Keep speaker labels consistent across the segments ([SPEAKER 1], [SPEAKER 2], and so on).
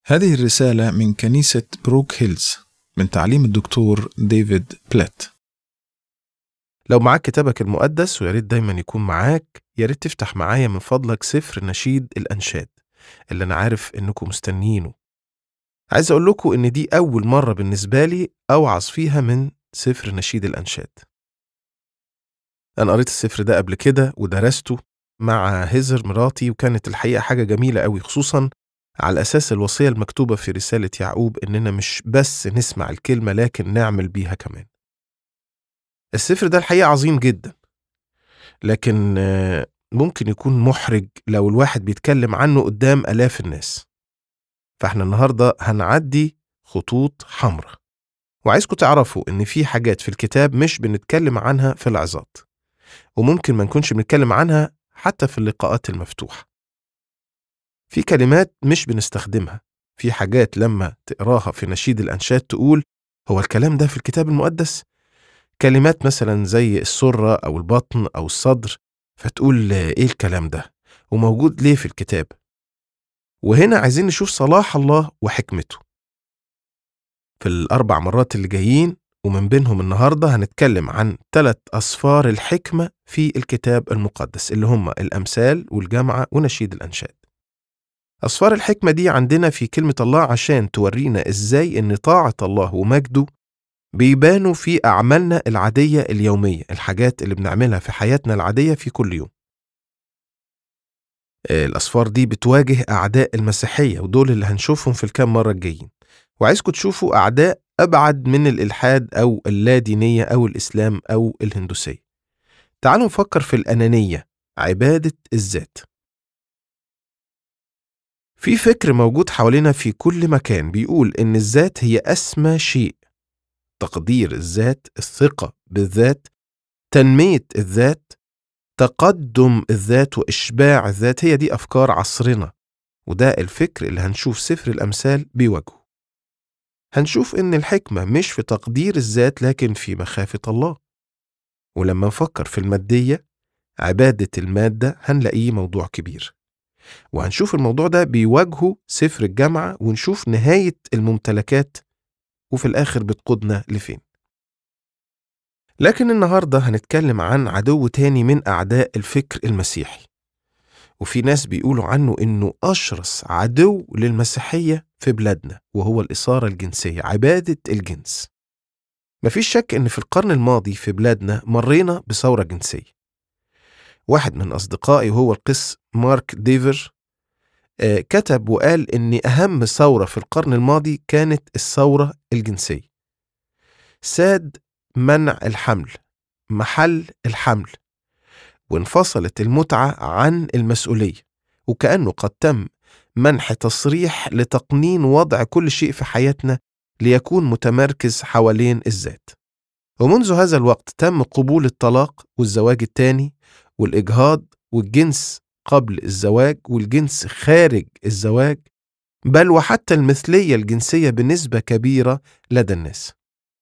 [SPEAKER 1] هذه الرسالة من كنيسة بروك هيلز من تعليم الدكتور ديفيد بلات
[SPEAKER 2] لو معاك كتابك المقدس ويا ريت دايما يكون معاك يا ريت تفتح معايا من فضلك سفر نشيد الأنشاد اللي أنا عارف إنكم مستنيينه عايز أقول لكم إن دي أول مرة بالنسبة لي أوعظ فيها من سفر نشيد الأنشاد أنا قريت السفر ده قبل كده ودرسته مع هزر مراتي وكانت الحقيقة حاجة جميلة قوي خصوصا على أساس الوصية المكتوبة في رسالة يعقوب إننا مش بس نسمع الكلمة لكن نعمل بيها كمان السفر ده الحقيقة عظيم جدا لكن آه، ممكن يكون محرج لو الواحد بيتكلم عنه قدام آلاف الناس فاحنا النهاردة هنعدي خطوط حمراء وعايزكم تعرفوا إن في حاجات في الكتاب مش بنتكلم عنها في العظات وممكن ما نكونش بنتكلم عنها حتى في اللقاءات المفتوحة في كلمات مش بنستخدمها في حاجات لما تقراها في نشيد الأنشاد تقول هو الكلام ده في الكتاب المقدس كلمات مثلا زي السرة أو البطن أو الصدر فتقول إيه الكلام ده وموجود ليه في الكتاب وهنا عايزين نشوف صلاح الله وحكمته في الأربع مرات اللي جايين ومن بينهم النهاردة هنتكلم عن ثلاث أصفار الحكمة في الكتاب المقدس اللي هم الأمثال والجامعة ونشيد الأنشاد أصفار الحكمة دي عندنا في كلمة الله عشان تورينا إزاي إن طاعة الله ومجده بيبانوا في أعمالنا العادية اليومية الحاجات اللي بنعملها في حياتنا العادية في كل يوم الأصفار دي بتواجه أعداء المسيحية ودول اللي هنشوفهم في الكام مرة الجايين وعايزكم تشوفوا أعداء أبعد من الإلحاد أو اللادينية أو الإسلام أو الهندوسية تعالوا نفكر في الأنانية عبادة الذات في فكر موجود حوالينا في كل مكان بيقول إن الذات هي أسمى شيء تقدير الذات الثقة بالذات تنمية الذات تقدم الذات وإشباع الذات هي دي أفكار عصرنا وده الفكر اللي هنشوف سفر الأمثال بيواجهه هنشوف إن الحكمة مش في تقدير الذات لكن في مخافة الله ولما نفكر في المادية عبادة المادة هنلاقيه موضوع كبير وهنشوف الموضوع ده بيواجهه سفر الجامعة ونشوف نهاية الممتلكات وفي الآخر بتقودنا لفين لكن النهاردة هنتكلم عن عدو تاني من أعداء الفكر المسيحي وفي ناس بيقولوا عنه إنه أشرس عدو للمسيحية في بلادنا وهو الإثارة الجنسية عبادة الجنس مفيش شك إن في القرن الماضي في بلادنا مرينا بثورة جنسية واحد من أصدقائي وهو القس مارك ديفر آه، كتب وقال إن أهم ثورة في القرن الماضي كانت الثورة الجنسية ساد منع الحمل محل الحمل وانفصلت المتعة عن المسؤولية وكأنه قد تم منح تصريح لتقنين وضع كل شيء في حياتنا ليكون متمركز حوالين الذات ومنذ هذا الوقت تم قبول الطلاق والزواج الثاني والإجهاض والجنس قبل الزواج والجنس خارج الزواج بل وحتى المثلية الجنسية بنسبة كبيرة لدى الناس.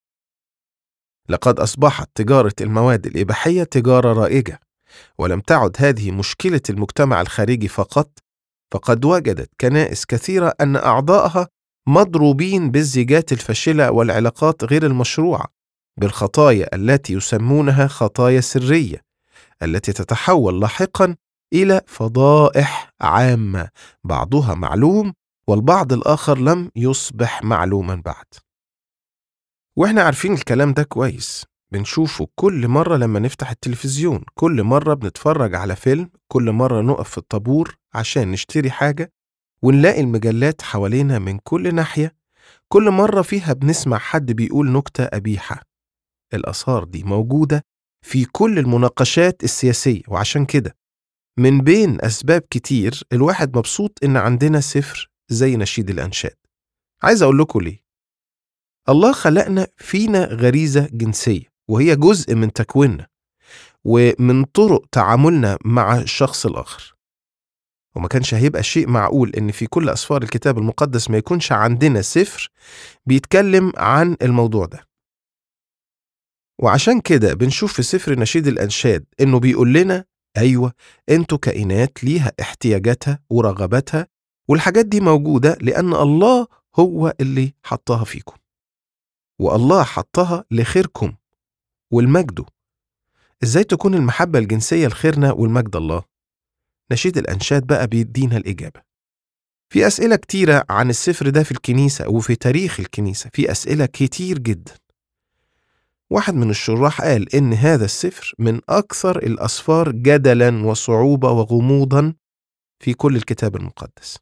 [SPEAKER 2] لقد أصبحت تجارة المواد الإباحية تجارة رائجة، ولم تعد هذه مشكلة المجتمع الخارجي فقط، فقد وجدت كنائس كثيرة أن أعضائها مضروبين بالزيجات الفاشلة والعلاقات غير المشروعة، بالخطايا التي يسمونها خطايا سرية، التي تتحول لاحقا الى فضائح عامه بعضها معلوم والبعض الاخر لم يصبح معلوما بعد واحنا عارفين الكلام ده كويس بنشوفه كل مرة لما نفتح التلفزيون كل مرة بنتفرج على فيلم كل مرة نقف في الطابور عشان نشتري حاجة ونلاقي المجلات حوالينا من كل ناحية كل مرة فيها بنسمع حد بيقول نكتة قبيحة الآثار دي موجودة في كل المناقشات السياسية وعشان كده من بين أسباب كتير الواحد مبسوط إن عندنا سفر زي نشيد الأنشاد عايز أقول لكم ليه الله خلقنا فينا غريزة جنسية وهي جزء من تكويننا ومن طرق تعاملنا مع الشخص الآخر وما كانش هيبقى شيء معقول إن في كل أسفار الكتاب المقدس ما يكونش عندنا سفر بيتكلم عن الموضوع ده وعشان كده بنشوف في سفر نشيد الأنشاد إنه بيقول لنا أيوة أنتوا كائنات ليها احتياجاتها ورغباتها والحاجات دي موجودة لأن الله هو اللي حطها فيكم والله حطها لخيركم والمجده ازاي تكون المحبة الجنسية لخيرنا والمجد الله نشيد الأنشاد بقى بيدينا الإجابة في أسئلة كتيرة عن السفر ده في الكنيسة وفي تاريخ الكنيسة في أسئلة كتير جدا واحد من الشراح قال إن هذا السفر من أكثر الأسفار جدلا وصعوبة وغموضا في كل الكتاب المقدس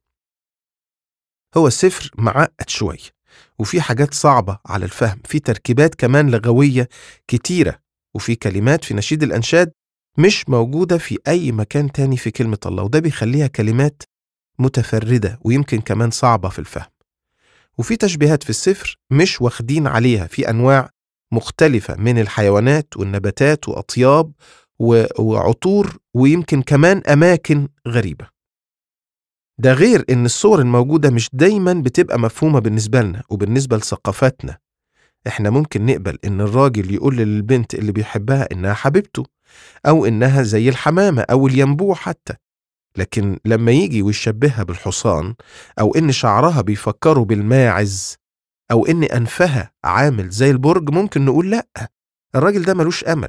[SPEAKER 2] هو السفر معقد شوية وفي حاجات صعبة على الفهم في تركيبات كمان لغوية كتيرة وفي كلمات في نشيد الأنشاد مش موجودة في أي مكان تاني في كلمة الله وده بيخليها كلمات متفردة ويمكن كمان صعبة في الفهم وفي تشبيهات في السفر مش واخدين عليها في أنواع مختلفة من الحيوانات والنباتات وأطياب وعطور ويمكن كمان أماكن غريبة ده غير إن الصور الموجودة مش دايما بتبقى مفهومة بالنسبة لنا وبالنسبة لثقافتنا إحنا ممكن نقبل إن الراجل يقول للبنت اللي بيحبها إنها حبيبته أو إنها زي الحمامة أو الينبوع حتى لكن لما يجي ويشبهها بالحصان أو إن شعرها بيفكره بالماعز أو إن أنفها عامل زي البرج ممكن نقول لأ الراجل ده ملوش أمل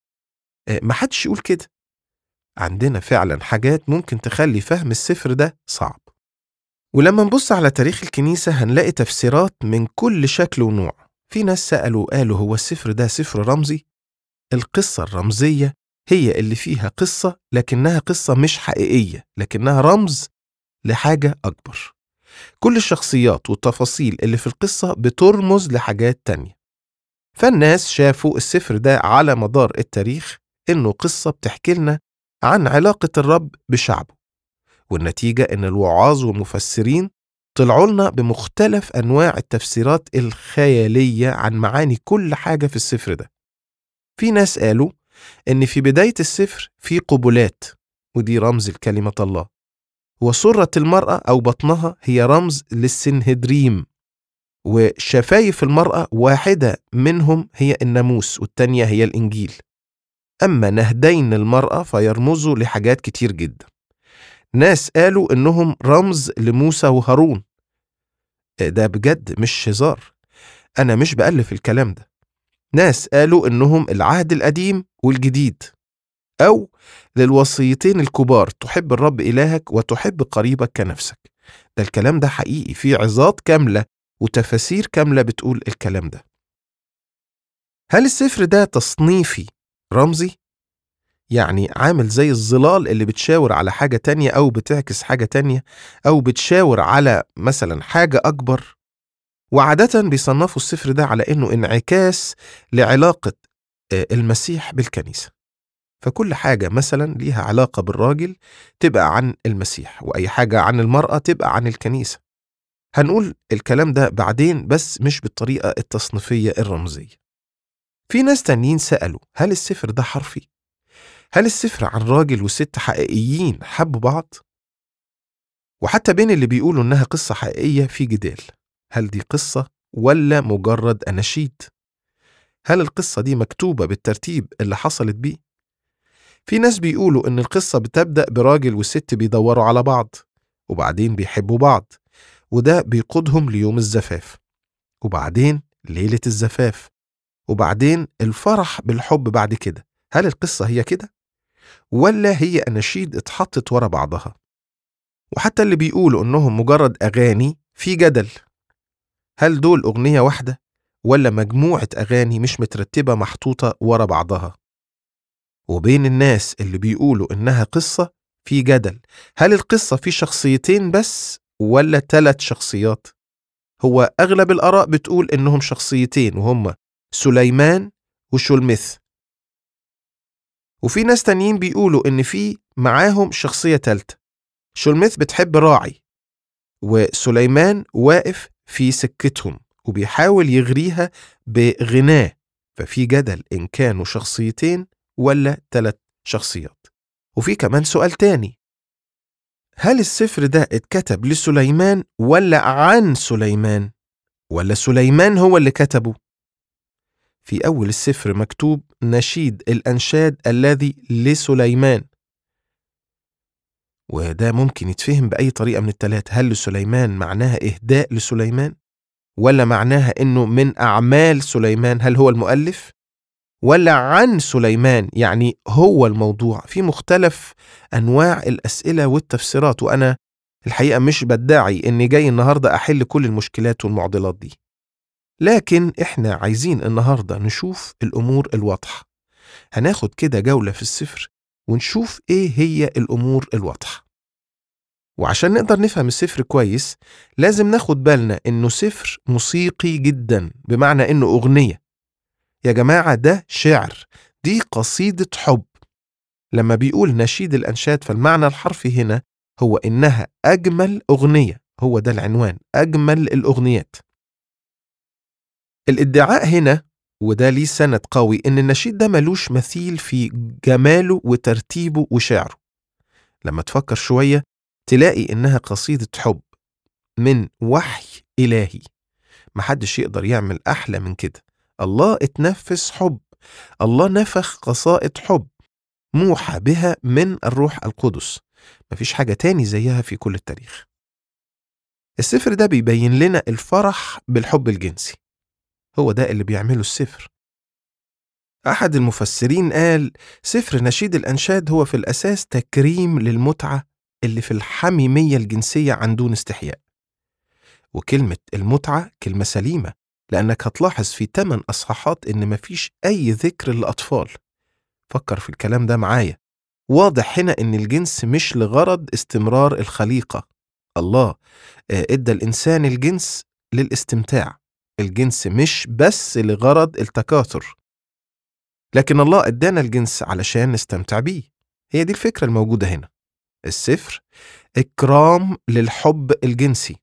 [SPEAKER 2] محدش يقول كده عندنا فعلا حاجات ممكن تخلي فهم السفر ده صعب ولما نبص على تاريخ الكنيسة هنلاقي تفسيرات من كل شكل ونوع في ناس سألوا قالوا هو السفر ده سفر رمزي القصة الرمزية هي اللي فيها قصة لكنها قصة مش حقيقية لكنها رمز لحاجة أكبر كل الشخصيات والتفاصيل اللي في القصة بترمز لحاجات تانية فالناس شافوا السفر ده على مدار التاريخ إنه قصة بتحكي لنا عن علاقة الرب بشعبه والنتيجة إن الوعاظ والمفسرين طلعوا لنا بمختلف أنواع التفسيرات الخيالية عن معاني كل حاجة في السفر ده في ناس قالوا إن في بداية السفر في قبلات ودي رمز لكلمة الله وسرة المرأة أو بطنها هي رمز للسنهدريم وشفايف المرأة واحدة منهم هي الناموس والتانية هي الإنجيل أما نهدين المرأة فيرمزوا لحاجات كتير جدا ناس قالوا إنهم رمز لموسى وهارون ده بجد مش هزار أنا مش بألف الكلام ده ناس قالوا إنهم العهد القديم والجديد أو للوصيتين الكبار تحب الرب إلهك وتحب قريبك كنفسك ده الكلام ده حقيقي في عظات كاملة وتفاسير كاملة بتقول الكلام ده هل السفر ده تصنيفي رمزي؟ يعني عامل زي الظلال اللي بتشاور على حاجة تانية أو بتعكس حاجة تانية أو بتشاور على مثلا حاجة أكبر وعادة بيصنفوا السفر ده على إنه انعكاس لعلاقة المسيح بالكنيسة فكل حاجة مثلا ليها علاقة بالراجل تبقى عن المسيح وأي حاجة عن المرأة تبقى عن الكنيسة هنقول الكلام ده بعدين بس مش بالطريقة التصنيفية الرمزية في ناس تانيين سألوا هل السفر ده حرفي؟ هل السفر عن راجل وست حقيقيين حبوا بعض؟ وحتى بين اللي بيقولوا إنها قصة حقيقية في جدال هل دي قصة ولا مجرد أناشيد؟ هل القصة دي مكتوبة بالترتيب اللي حصلت بيه؟ في ناس بيقولوا إن القصة بتبدأ براجل وست بيدوروا على بعض وبعدين بيحبوا بعض وده بيقودهم ليوم الزفاف وبعدين ليلة الزفاف وبعدين الفرح بالحب بعد كده هل القصة هي كده؟ ولا هي أناشيد اتحطت ورا بعضها؟ وحتى اللي بيقولوا إنهم مجرد أغاني في جدل هل دول أغنية واحدة ولا مجموعة أغاني مش مترتبة محطوطة ورا بعضها؟ وبين الناس اللي بيقولوا إنها قصة في جدل هل القصة في شخصيتين بس ولا ثلاث شخصيات؟ هو أغلب الآراء بتقول إنهم شخصيتين وهما سليمان وشولميث وفي ناس تانيين بيقولوا إن في معاهم شخصية تالتة شولميث بتحب راعي وسليمان واقف في سكتهم وبيحاول يغريها بغناه ففي جدل إن كانوا شخصيتين ولا ثلاث شخصيات وفي كمان سؤال تاني هل السفر ده اتكتب لسليمان ولا عن سليمان ولا سليمان هو اللي كتبه في أول السفر مكتوب نشيد الأنشاد الذي لسليمان وده ممكن يتفهم بأي طريقة من التلاتة هل لسليمان معناها إهداء لسليمان ولا معناها إنه من أعمال سليمان هل هو المؤلف ولا عن سليمان يعني هو الموضوع في مختلف أنواع الأسئلة والتفسيرات وأنا الحقيقة مش بدعي إني جاي النهاردة أحل كل المشكلات والمعضلات دي لكن إحنا عايزين النهاردة نشوف الأمور الواضحة هناخد كده جولة في السفر ونشوف إيه هي الأمور الواضحة وعشان نقدر نفهم السفر كويس لازم ناخد بالنا إنه سفر موسيقي جدا بمعنى إنه أغنية يا جماعة ده شعر دي قصيدة حب لما بيقول نشيد الأنشاد فالمعنى الحرفي هنا هو إنها أجمل أغنية هو ده العنوان أجمل الأغنيات الادعاء هنا وده ليه سند قوي إن النشيد ده ملوش مثيل في جماله وترتيبه وشعره لما تفكر شوية تلاقي إنها قصيدة حب من وحي إلهي محدش يقدر يعمل أحلى من كده الله اتنفس حب الله نفخ قصائد حب موحى بها من الروح القدس مفيش حاجة تاني زيها في كل التاريخ السفر ده بيبين لنا الفرح بالحب الجنسي هو ده اللي بيعمله السفر أحد المفسرين قال سفر نشيد الأنشاد هو في الأساس تكريم للمتعة اللي في الحميمية الجنسية عن دون استحياء وكلمة المتعة كلمة سليمة لأنك هتلاحظ في 8 أصحاحات إن مفيش أي ذكر للأطفال فكر في الكلام ده معايا واضح هنا إن الجنس مش لغرض استمرار الخليقة الله إدى الإنسان الجنس للاستمتاع الجنس مش بس لغرض التكاثر لكن الله ادانا الجنس علشان نستمتع بيه هي دي الفكرة الموجودة هنا السفر إكرام للحب الجنسي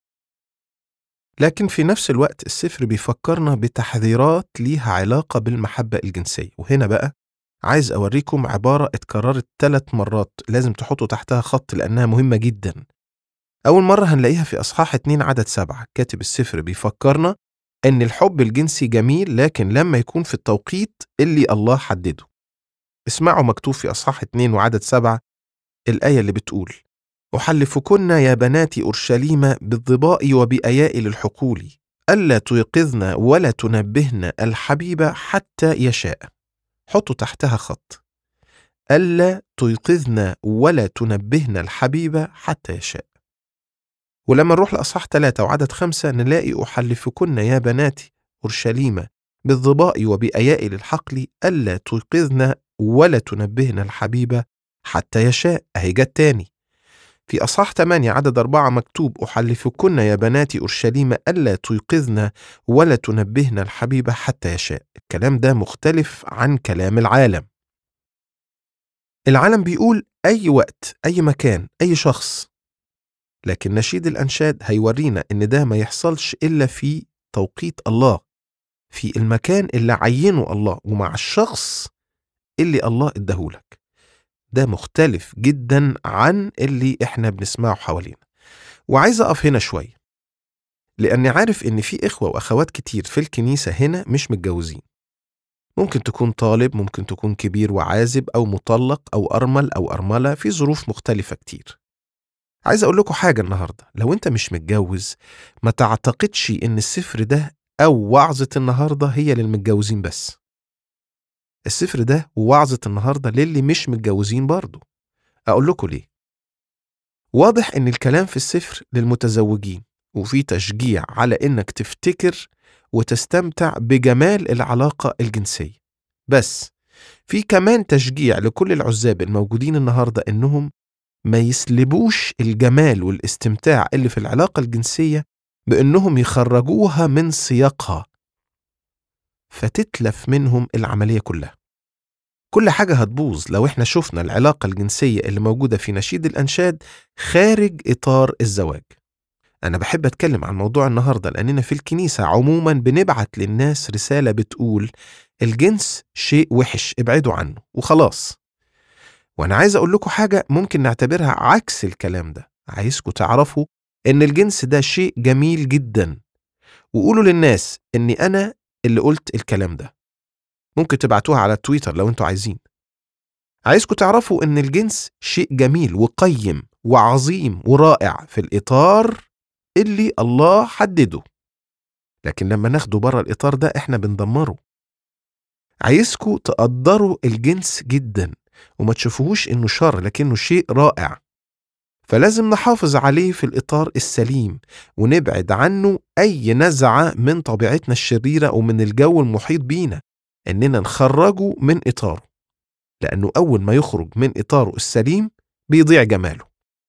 [SPEAKER 2] لكن في نفس الوقت السفر بيفكرنا بتحذيرات ليها علاقة بالمحبة الجنسية وهنا بقى عايز أوريكم عبارة اتكررت ثلاث مرات لازم تحطوا تحتها خط لأنها مهمة جدا أول مرة هنلاقيها في أصحاح 2 عدد سبعة كاتب السفر بيفكرنا إن الحب الجنسي جميل لكن لما يكون في التوقيت اللي الله حدده اسمعوا مكتوب في أصحاح 2 وعدد سبعة الآية اللي بتقول أحلفكن يا بنات أورشليم بالظباء وبأيائل الحقول ألا تيقظن ولا تنبهن الحبيب حتى يشاء حطوا تحتها خط ألا تيقظن ولا تنبهن الحبيب حتى يشاء ولما نروح لأصحاح ثلاثة وعدد خمسة نلاقي أحلفكن يا بنات أورشليم بالظباء وبأيائل الحقل ألا تيقظن ولا تنبهن الحبيب حتى يشاء أهي جت تاني في أصحاح 8 عدد أربعة مكتوب أحلفكن يا بنات أورشليم ألا تيقظن ولا تنبهن الحبيب حتى يشاء الكلام ده مختلف عن كلام العالم العالم بيقول أي وقت أي مكان أي شخص لكن نشيد الأنشاد هيورينا إن ده ما يحصلش إلا في توقيت الله في المكان اللي عينه الله ومع الشخص اللي الله اداهولك ده مختلف جدا عن اللي احنا بنسمعه حوالينا وعايز اقف هنا شويه لاني عارف ان في اخوه واخوات كتير في الكنيسه هنا مش متجوزين ممكن تكون طالب ممكن تكون كبير وعازب او مطلق او ارمل او ارمله في ظروف مختلفه كتير عايز اقول لكم حاجه النهارده لو انت مش متجوز ما تعتقدش ان السفر ده او وعظه النهارده هي للمتجوزين بس السفر ده ووعظة النهاردة للي مش متجوزين برضه أقول لكم ليه واضح إن الكلام في السفر للمتزوجين وفي تشجيع على إنك تفتكر وتستمتع بجمال العلاقة الجنسية بس في كمان تشجيع لكل العزاب الموجودين النهاردة إنهم ما يسلبوش الجمال والاستمتاع اللي في العلاقة الجنسية بإنهم يخرجوها من سياقها فتتلف منهم العملية كلها كل حاجة هتبوظ لو احنا شفنا العلاقة الجنسية اللي موجودة في نشيد الأنشاد خارج إطار الزواج أنا بحب أتكلم عن موضوع النهاردة لأننا في الكنيسة عموما بنبعت للناس رسالة بتقول الجنس شيء وحش ابعدوا عنه وخلاص وأنا عايز أقول لكم حاجة ممكن نعتبرها عكس الكلام ده عايزكم تعرفوا إن الجنس ده شيء جميل جدا وقولوا للناس إني أنا اللي قلت الكلام ده ممكن تبعتوها على تويتر لو انتوا عايزين عايزكم تعرفوا إن الجنس شيء جميل وقيم وعظيم ورائع في الإطار اللي الله حدده لكن لما ناخده بره الإطار ده إحنا بندمره عايزكم تقدروا الجنس جدا وما تشوفوهوش إنه شر لكنه شيء رائع فلازم نحافظ عليه في الإطار السليم ونبعد عنه أي نزعة من طبيعتنا الشريرة ومن الجو المحيط بينا إننا نخرجه من إطاره لأنه أول ما يخرج من إطاره السليم بيضيع جماله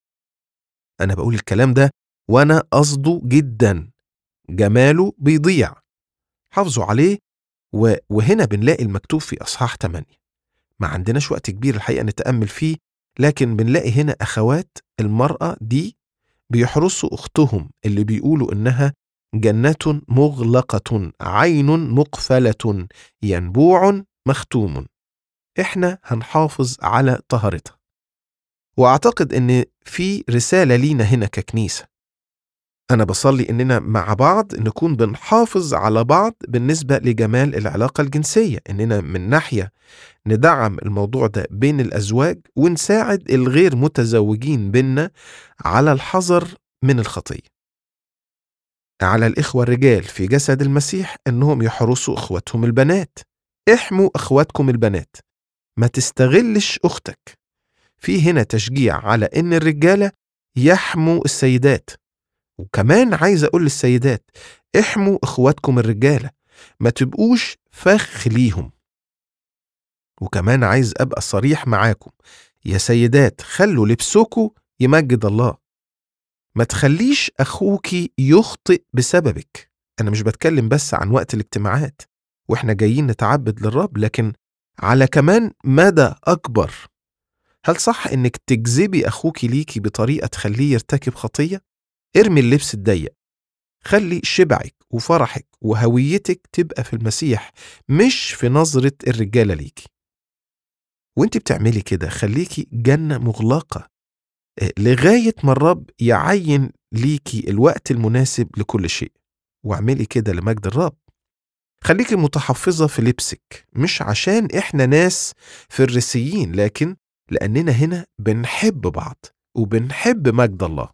[SPEAKER 2] أنا بقول الكلام ده وأنا قصده جدا جماله بيضيع حافظوا عليه و... وهنا بنلاقي المكتوب في أصحاح 8 ما عندناش وقت كبير الحقيقة نتأمل فيه لكن بنلاقي هنا أخوات المرأة دي بيحرسوا أختهم اللي بيقولوا إنها جنة مغلقة عين مقفلة ينبوع مختوم إحنا هنحافظ على طهارتها وأعتقد إن في رسالة لينا هنا ككنيسة أنا بصلي إننا مع بعض نكون بنحافظ على بعض بالنسبة لجمال العلاقة الجنسية إننا من ناحية ندعم الموضوع ده بين الأزواج ونساعد الغير متزوجين بينا على الحذر من الخطية على الإخوة الرجال في جسد المسيح إنهم يحرسوا إخواتهم البنات احموا إخواتكم البنات ما تستغلش أختك في هنا تشجيع على إن الرجالة يحموا السيدات وكمان عايز أقول للسيدات احموا إخواتكم الرجالة ما تبقوش فخ ليهم وكمان عايز أبقى صريح معاكم يا سيدات خلوا لبسكوا يمجد الله ما تخليش أخوكي يخطئ بسببك أنا مش بتكلم بس عن وقت الاجتماعات وإحنا جايين نتعبد للرب لكن على كمان مدى أكبر هل صح إنك تجذبي أخوكي ليكي بطريقة تخليه يرتكب خطية؟ ارمي اللبس الضيق خلي شبعك وفرحك وهويتك تبقى في المسيح مش في نظرة الرجالة ليكي وانت بتعملي كده خليكي جنة مغلقة لغاية ما الرب يعين ليكي الوقت المناسب لكل شيء واعملي كده لمجد الرب خليكي متحفظة في لبسك مش عشان احنا ناس فريسيين لكن لأننا هنا بنحب بعض وبنحب مجد الله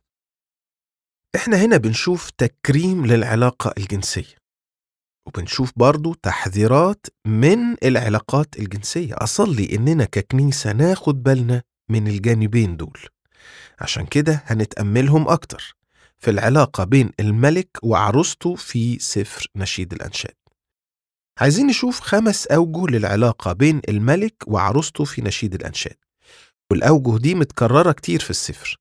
[SPEAKER 2] احنا هنا بنشوف تكريم للعلاقة الجنسية وبنشوف برضو تحذيرات من العلاقات الجنسية أصلي إننا ككنيسة ناخد بالنا من الجانبين دول عشان كده هنتأملهم أكتر في العلاقة بين الملك وعروسته في سفر نشيد الأنشاد عايزين نشوف خمس أوجه للعلاقة بين الملك وعروسته في نشيد الأنشاد والأوجه دي متكررة كتير في السفر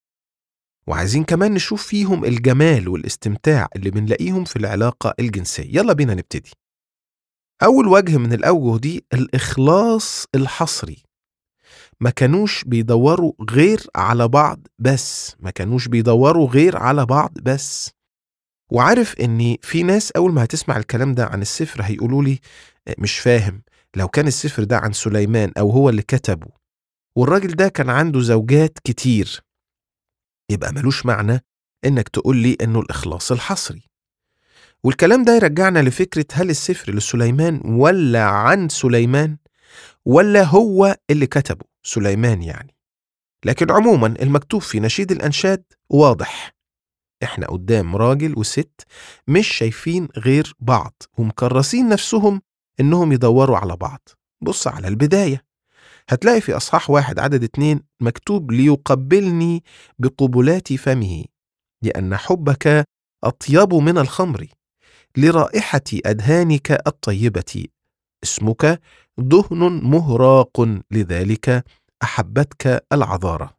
[SPEAKER 2] وعايزين كمان نشوف فيهم الجمال والاستمتاع اللي بنلاقيهم في العلاقة الجنسية يلا بينا نبتدي أول وجه من الأوجه دي الإخلاص الحصري ما كانوش بيدوروا غير على بعض بس ما كانوش بيدوروا غير على بعض بس وعارف ان في ناس اول ما هتسمع الكلام ده عن السفر هيقولوا لي مش فاهم لو كان السفر ده عن سليمان او هو اللي كتبه والراجل ده كان عنده زوجات كتير يبقى ملوش معنى انك تقول لي انه الاخلاص الحصري والكلام ده يرجعنا لفكرة هل السفر لسليمان ولا عن سليمان ولا هو اللي كتبه سليمان يعني لكن عموما المكتوب في نشيد الأنشاد واضح احنا قدام راجل وست مش شايفين غير بعض ومكرسين نفسهم انهم يدوروا على بعض بص على البداية هتلاقي في أصحاح واحد عدد اتنين مكتوب ليقبلني بقبلات فمه لأن حبك أطيب من الخمر لرائحة أدهانك الطيبة اسمك دهن مهراق لذلك أحبتك العذارة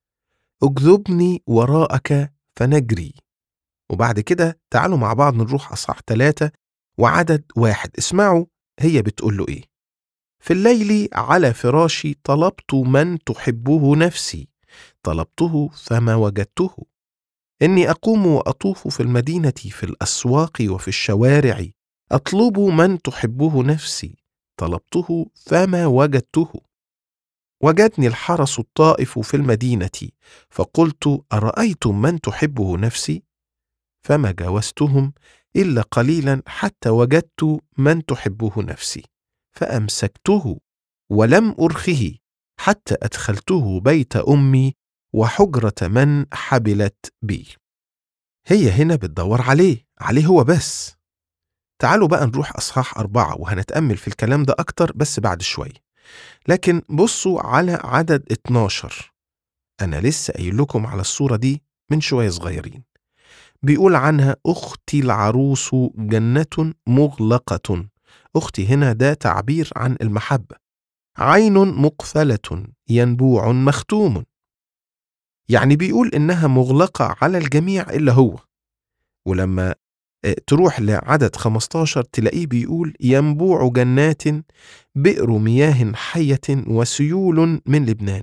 [SPEAKER 2] اجذبني وراءك فنجري وبعد كده تعالوا مع بعض نروح أصحاح ثلاثة وعدد واحد اسمعوا هي بتقول له إيه في الليل على فراشي طلبت من تحبه نفسي طلبته فما وجدته إني أقوم وأطوف في المدينة في الأسواق وفي الشوارع أطلب من تحبه نفسي طلبته فما وجدته وجدني الحرس الطائف في المدينة فقلت أرأيتم من تحبه نفسي؟ فما جاوزتهم إلا قليلا حتى وجدت من تحبه نفسي فأمسكته ولم أرخه حتى أدخلته بيت أمي وحجرة من حبلت بي هي هنا بتدور عليه عليه هو بس تعالوا بقى نروح أصحاح أربعة وهنتأمل في الكلام ده أكتر بس بعد شوية لكن بصوا على عدد 12 أنا لسه قايل لكم على الصورة دي من شوية صغيرين بيقول عنها أختي العروس جنة مغلقة أختي هنا ده تعبير عن المحبة عين مقفلة ينبوع مختوم يعني بيقول إنها مغلقة على الجميع إلا هو ولما تروح لعدد 15 تلاقيه بيقول ينبوع جنات بئر مياه حية وسيول من لبنان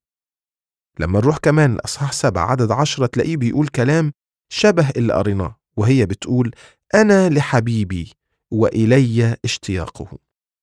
[SPEAKER 2] لما نروح كمان لأصحاح 7 عدد 10 تلاقيه بيقول كلام شبه اللي قريناه وهي بتقول أنا لحبيبي وإلي اشتياقه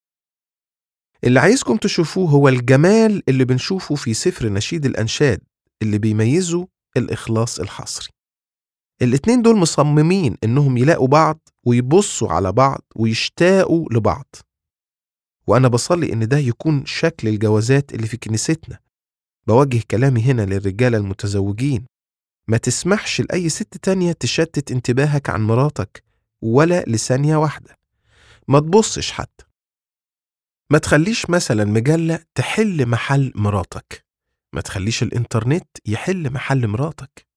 [SPEAKER 2] اللي عايزكم تشوفوه هو الجمال اللي بنشوفه في سفر نشيد الأنشاد اللي بيميزه الإخلاص الحصري الاتنين دول مصممين إنهم يلاقوا بعض ويبصوا على بعض ويشتاقوا لبعض وأنا بصلي إن ده يكون شكل الجوازات اللي في كنيستنا بوجه كلامي هنا للرجالة المتزوجين ما تسمحش لأي ست تانية تشتت انتباهك عن مراتك ولا لثانية واحدة ما تبصش حتى ما تخليش مثلا مجلة تحل محل مراتك ما تخليش الإنترنت يحل محل مراتك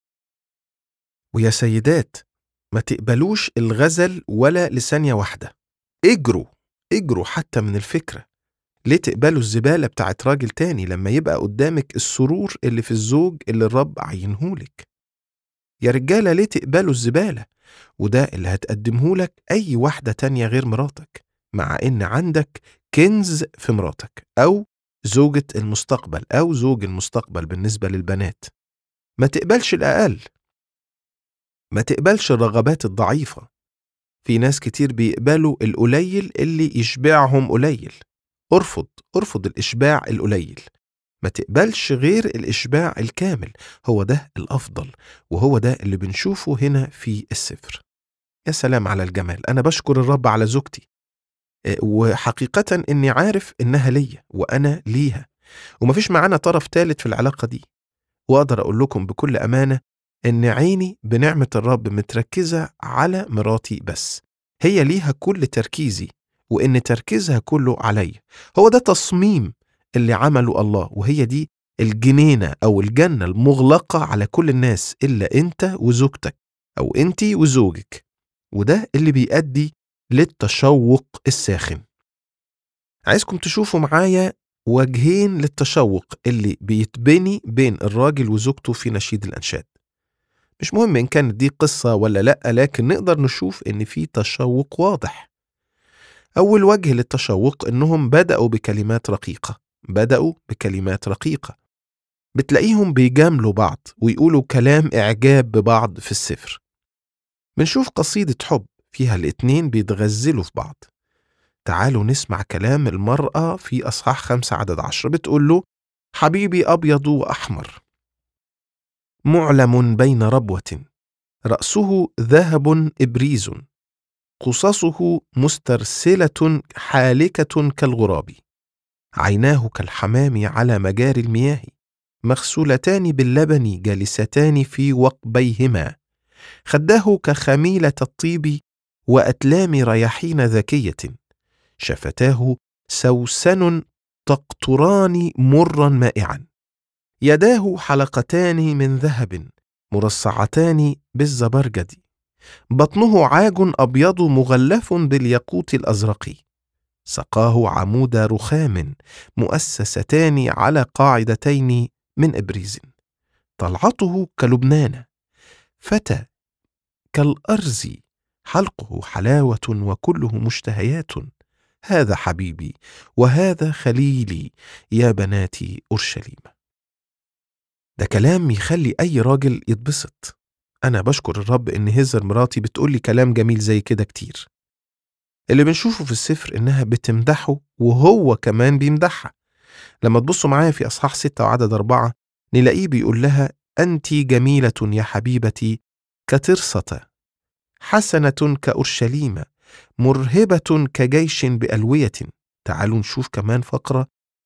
[SPEAKER 2] ويا سيدات ما تقبلوش الغزل ولا لثانية واحدة اجروا اجروا حتى من الفكرة ليه تقبلوا الزبالة بتاعت راجل تاني لما يبقى قدامك السرور اللي في الزوج اللي الرب عينهولك يا رجالة ليه تقبلوا الزبالة وده اللي هتقدمهولك أي واحدة تانية غير مراتك مع إن عندك كنز في مراتك أو زوجة المستقبل أو زوج المستقبل بالنسبة للبنات ما تقبلش الأقل ما تقبلش الرغبات الضعيفة في ناس كتير بيقبلوا القليل اللي يشبعهم قليل ارفض ارفض الإشباع القليل ما تقبلش غير الإشباع الكامل هو ده الأفضل وهو ده اللي بنشوفه هنا في السفر يا سلام على الجمال أنا بشكر الرب على زوجتي وحقيقة إني عارف إنها ليا وأنا ليها ومفيش معانا طرف ثالث في العلاقة دي وأقدر أقول لكم بكل أمانة إن عيني بنعمة الرب متركزة على مراتي بس هي ليها كل تركيزي وإن تركيزها كله عليا هو ده تصميم اللي عمله الله وهي دي الجنينة أو الجنة المغلقة على كل الناس إلا أنت وزوجتك أو أنت وزوجك وده اللي بيؤدي للتشوق الساخن عايزكم تشوفوا معايا وجهين للتشوق اللي بيتبني بين الراجل وزوجته في نشيد الأنشاد مش مهم إن كانت دي قصة ولا لأ لكن نقدر نشوف إن في تشوق واضح أول وجه للتشوق إنهم بدأوا بكلمات رقيقة بدأوا بكلمات رقيقة بتلاقيهم بيجاملوا بعض ويقولوا كلام إعجاب ببعض في السفر بنشوف قصيدة حب فيها الاتنين بيتغزلوا في بعض تعالوا نسمع كلام المرأة في أصحاح خمسة عدد عشر بتقول له حبيبي أبيض وأحمر معلم بين ربوة رأسه ذهب إبريز قصصه مسترسلة حالكة كالغراب عيناه كالحمام على مجاري المياه مغسولتان باللبن جالستان في وقبيهما خداه كخميلة الطيب وأتلام رياحين ذكية شفتاه سوسن تقطران مرا مائعا يداه حلقتان من ذهب مرصعتان بالزبرجد بطنه عاج أبيض مغلف بالياقوت الأزرق سقاه عمود رخام مؤسستان على قاعدتين من إبريز طلعته كلبنان فتى كالأرز حلقه حلاوة وكله مشتهيات هذا حبيبي وهذا خليلي يا بناتي أورشليم ده كلام يخلي أي راجل يتبسط أنا بشكر الرب إن هزر مراتي بتقولي كلام جميل زي كده كتير اللي بنشوفه في السفر إنها بتمدحه وهو كمان بيمدحها لما تبصوا معايا في أصحاح ستة وعدد أربعة نلاقيه بيقول لها أنت جميلة يا حبيبتي كترصة حسنة كأورشليم مرهبة كجيش بألوية تعالوا نشوف كمان فقرة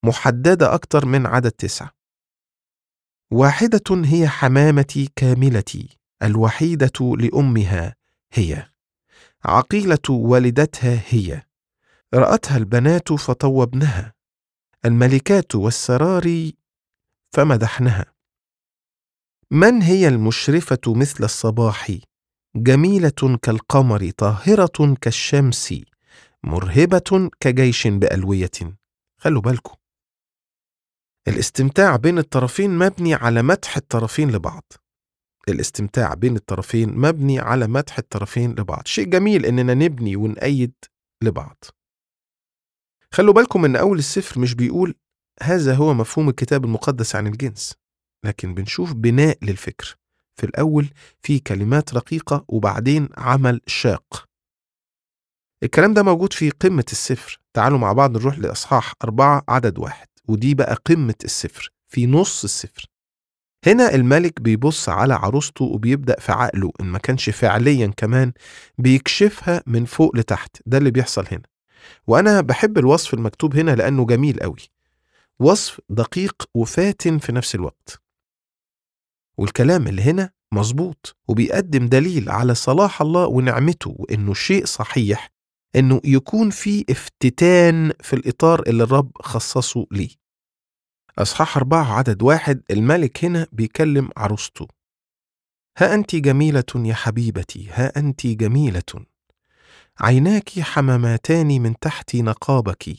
[SPEAKER 2] محددة أكتر من عدد تسعة واحدة هي حمامتي كاملتي الوحيدة لأمها هي عقيلة والدتها هي رأتها البنات فطوبنها الملكات والسراري فمدحنها من هي المشرفة مثل الصباح جميلة كالقمر طاهرة كالشمس مرهبة كجيش بألوية خلوا بالكم الاستمتاع بين الطرفين مبني على مدح الطرفين لبعض الاستمتاع بين الطرفين مبني على مدح الطرفين لبعض شيء جميل اننا نبني ونأيد لبعض خلوا بالكم ان اول السفر مش بيقول هذا هو مفهوم الكتاب المقدس عن الجنس لكن بنشوف بناء للفكر في الاول في كلمات رقيقه وبعدين عمل شاق الكلام ده موجود في قمة السفر تعالوا مع بعض نروح لأصحاح أربعة عدد واحد ودي بقى قمة السفر في نص السفر هنا الملك بيبص على عروسته وبيبدأ في عقله إن ما كانش فعليا كمان بيكشفها من فوق لتحت ده اللي بيحصل هنا وأنا بحب الوصف المكتوب هنا لأنه جميل قوي وصف دقيق وفاتن في نفس الوقت والكلام اللي هنا مظبوط وبيقدم دليل على صلاح الله ونعمته وإنه شيء صحيح إنه يكون في افتتان في الإطار اللي الرب خصصه ليه أصحاح أربعة عدد واحد الملك هنا بيكلم عروسته ها أنت جميلة يا حبيبتي ها أنت جميلة عيناك حماماتان من تحت نقابك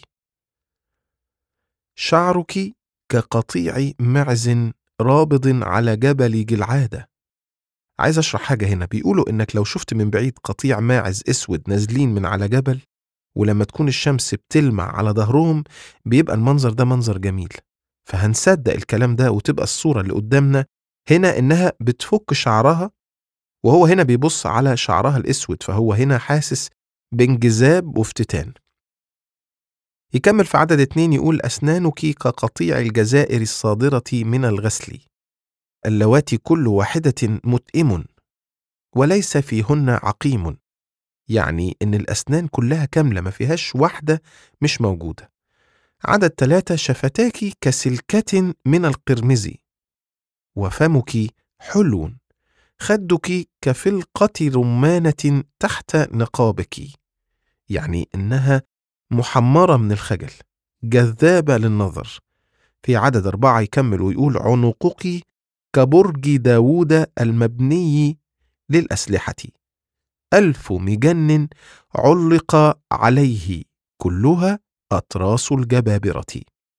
[SPEAKER 2] شعرك كقطيع معز رابض على جبل جلعادة عايز أشرح حاجة هنا بيقولوا إنك لو شفت من بعيد قطيع ماعز أسود نازلين من على جبل ولما تكون الشمس بتلمع على ظهرهم بيبقى المنظر ده منظر جميل فهنصدق الكلام ده وتبقى الصورة اللي قدامنا هنا إنها بتفك شعرها وهو هنا بيبص على شعرها الأسود فهو هنا حاسس بانجذاب وافتتان يكمل في عدد اتنين يقول أسنانك كقطيع الجزائر الصادرة من الغسل اللواتي كل واحدة متئم وليس فيهن عقيم يعني إن الأسنان كلها كاملة ما فيهاش واحدة مش موجودة عدد ثلاثة شفتاك كسلكة من القرمز وفمك حلو خدك كفلقة رمانة تحت نقابك يعني إنها محمرة من الخجل جذابة للنظر في عدد أربعة يكمل ويقول عنقك كبرج داوود المبني للأسلحة ألف مجن علق عليه كلها أطراس الجبابرة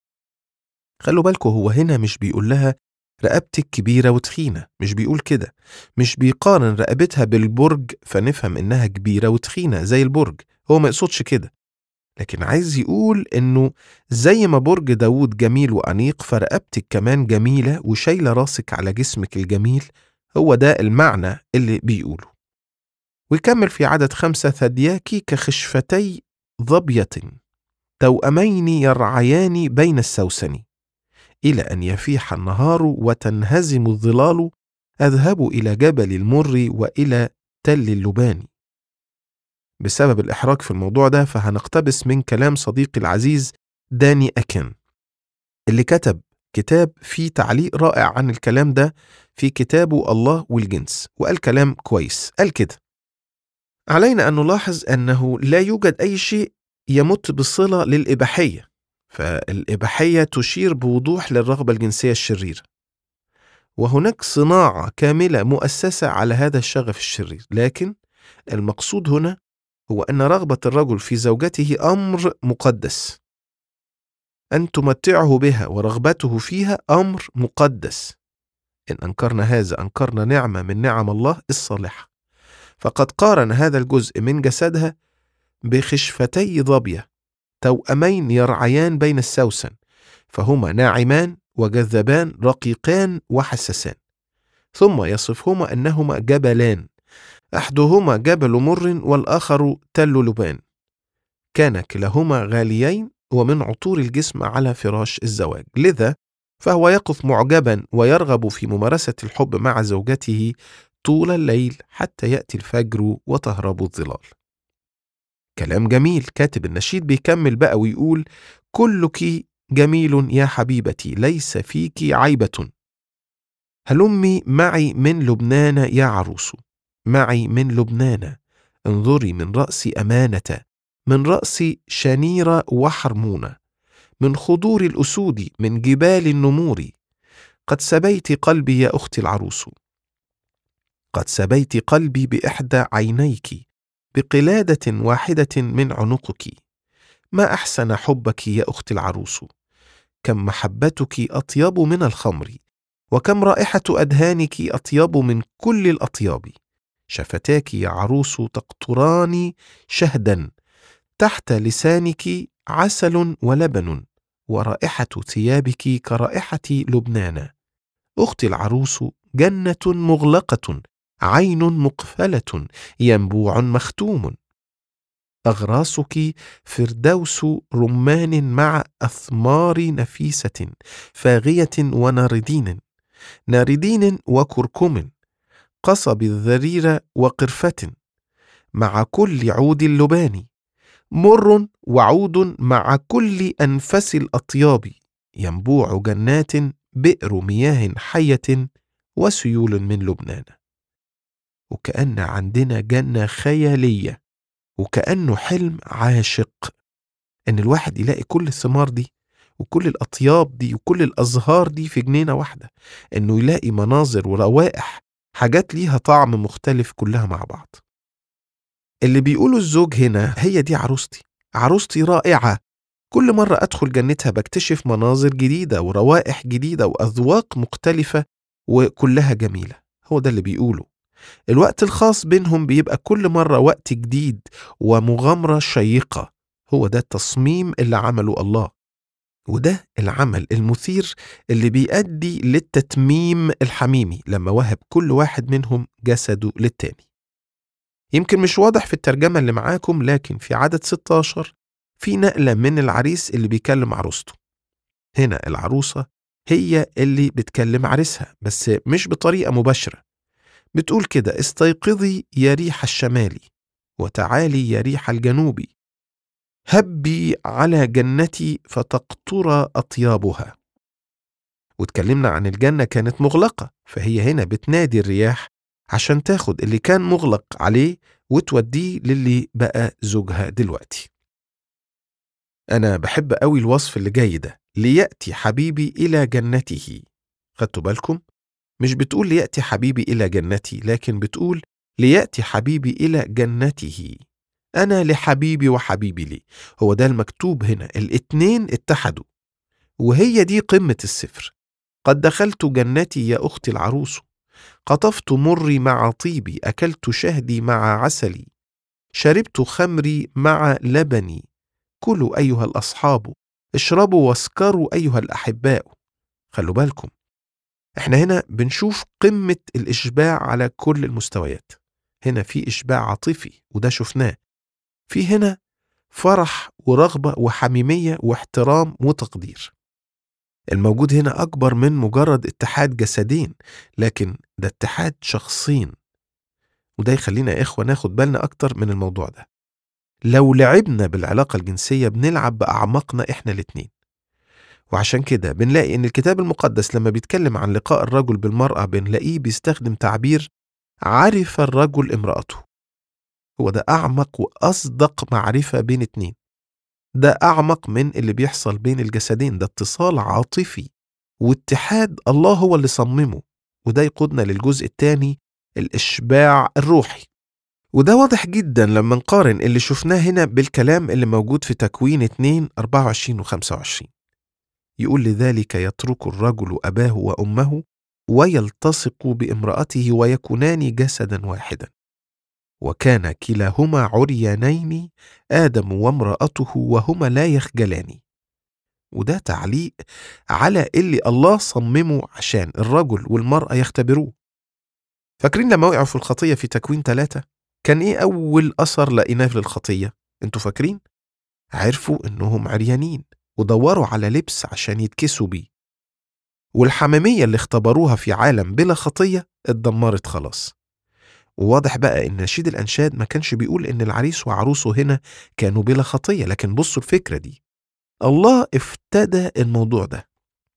[SPEAKER 2] خلوا بالكم هو هنا مش بيقول لها رقبتك كبيرة وتخينة مش بيقول كده مش بيقارن رقبتها بالبرج فنفهم إنها كبيرة وتخينة زي البرج هو ما يقصدش كده لكن عايز يقول إنه زي ما برج داوود جميل وأنيق فرقبتك كمان جميلة وشايلة راسك على جسمك الجميل هو ده المعنى اللي بيقوله ويكمل في عدد خمسة ثدياك كخشفتي ظبية توأمين يرعيان بين السوسن إلى أن يفيح النهار وتنهزم الظلال أذهب إلى جبل المر وإلى تل اللبان بسبب الإحراج في الموضوع ده فهنقتبس من كلام صديقي العزيز داني أكن اللي كتب كتاب فيه تعليق رائع عن الكلام ده في كتابه الله والجنس وقال كلام كويس قال كده علينا أن نلاحظ أنه لا يوجد أي شيء يمت بصلة للإباحية فالإباحية تشير بوضوح للرغبة الجنسية الشريرة وهناك صناعة كاملة مؤسسة على هذا الشغف الشرير لكن المقصود هنا هو أن رغبة الرجل في زوجته أمر مقدس أن تمتعه بها ورغبته فيها أمر مقدس إن أنكرنا هذا أنكرنا نعمة من نعم الله الصالحة فقد قارن هذا الجزء من جسدها بخشفتي ظبية توأمين يرعيان بين السوسن فهما ناعمان وجذبان رقيقان وحساسان ثم يصفهما أنهما جبلان أحدهما جبل مر والآخر تل لبان كان كلاهما غاليين ومن عطور الجسم على فراش الزواج لذا فهو يقف معجبا ويرغب في ممارسة الحب مع زوجته طول الليل حتى يأتي الفجر وتهرب الظلال كلام جميل كاتب النشيد بيكمل بقى ويقول كلك جميل يا حبيبتي ليس فيك عيبة هلمي معي من لبنان يا عروس معي من لبنان انظري من رأس أمانة من رأس شنيرة وحرمونة من خضور الأسود من جبال النمور قد سبيت قلبي يا أختي العروس قد سبيت قلبي بإحدى عينيك بقلادة واحدة من عنقك ما أحسن حبك يا أختي العروس كم محبتك أطيب من الخمر وكم رائحة أدهانك أطيب من كل الأطياب شفتاك يا عروس تقطران شهدا تحت لسانك عسل ولبن ورائحة ثيابك كرائحة لبنان أختي العروس جنة مغلقة عين مقفلة ينبوع مختوم أغراسك فردوس رمان مع أثمار نفيسة فاغية وناردين ناردين وكركم قصب الذرير وقرفة مع كل عود اللبان مر وعود مع كل أنفس الأطياب ينبوع جنات بئر مياه حية وسيول من لبنان وكأن عندنا جنة خيالية وكأنه حلم عاشق إن الواحد يلاقي كل الثمار دي وكل الأطياب دي وكل الأزهار دي في جنينة واحدة إنه يلاقي مناظر وروائح حاجات ليها طعم مختلف كلها مع بعض اللي بيقوله الزوج هنا هي دي عروستي عروستي رائعة كل مرة أدخل جنتها بكتشف مناظر جديدة وروائح جديدة وأذواق مختلفة وكلها جميلة هو ده اللي بيقوله الوقت الخاص بينهم بيبقى كل مرة وقت جديد ومغامرة شيقة هو ده التصميم اللي عمله الله وده العمل المثير اللي بيؤدي للتتميم الحميمي لما وهب كل واحد منهم جسده للتاني يمكن مش واضح في الترجمة اللي معاكم لكن في عدد 16 في نقلة من العريس اللي بيكلم عروسته هنا العروسة هي اللي بتكلم عريسها بس مش بطريقة مباشرة بتقول كده استيقظي يا ريح الشمال وتعالي يا ريح الجنوب هبي على جنتي فتقطر أطيابها واتكلمنا عن الجنة كانت مغلقة فهي هنا بتنادي الرياح عشان تاخد اللي كان مغلق عليه وتوديه للي بقى زوجها دلوقتي أنا بحب قوي الوصف اللي جاي ده ليأتي حبيبي إلى جنته خدتوا بالكم؟ مش بتقول ليأتي حبيبي إلى جنتي لكن بتقول ليأتي حبيبي إلى جنته أنا لحبيبي وحبيبي لي هو ده المكتوب هنا الاتنين اتحدوا وهي دي قمة السفر قد دخلت جنتي يا أختي العروس قطفت مري مع طيبي أكلت شهدي مع عسلي شربت خمري مع لبني كلوا أيها الأصحاب اشربوا واسكروا أيها الأحباء خلوا بالكم احنا هنا بنشوف قمة الإشباع على كل المستويات هنا في إشباع عاطفي وده شفناه في هنا فرح ورغبة وحميمية واحترام وتقدير الموجود هنا أكبر من مجرد اتحاد جسدين لكن ده اتحاد شخصين وده يخلينا يا إخوة ناخد بالنا أكتر من الموضوع ده لو لعبنا بالعلاقة الجنسية بنلعب بأعماقنا إحنا الاتنين وعشان كده بنلاقي إن الكتاب المقدس لما بيتكلم عن لقاء الرجل بالمرأة بنلاقيه بيستخدم تعبير عرف الرجل امرأته هو ده أعمق وأصدق معرفة بين اتنين ده أعمق من اللي بيحصل بين الجسدين ده اتصال عاطفي واتحاد الله هو اللي صممه وده يقودنا للجزء الثاني الإشباع الروحي وده واضح جدا لما نقارن اللي شفناه هنا بالكلام اللي موجود في تكوين 2 24 و 25 يقول لذلك يترك الرجل أباه وأمه ويلتصق بامرأته ويكونان جسدا واحدا وكان كلاهما عريانين آدم وامرأته وهما لا يخجلان وده تعليق على اللي الله صممه عشان الرجل والمرأة يختبروه فاكرين لما وقعوا في الخطية في تكوين ثلاثة كان ايه أول أثر لقيناه للخطية انتوا فاكرين عرفوا انهم عريانين ودوروا على لبس عشان يتكسوا بيه والحمامية اللي اختبروها في عالم بلا خطية اتدمرت خلاص وواضح بقى ان نشيد الانشاد ما كانش بيقول ان العريس وعروسه هنا كانوا بلا خطيه لكن بصوا الفكره دي الله افتدى الموضوع ده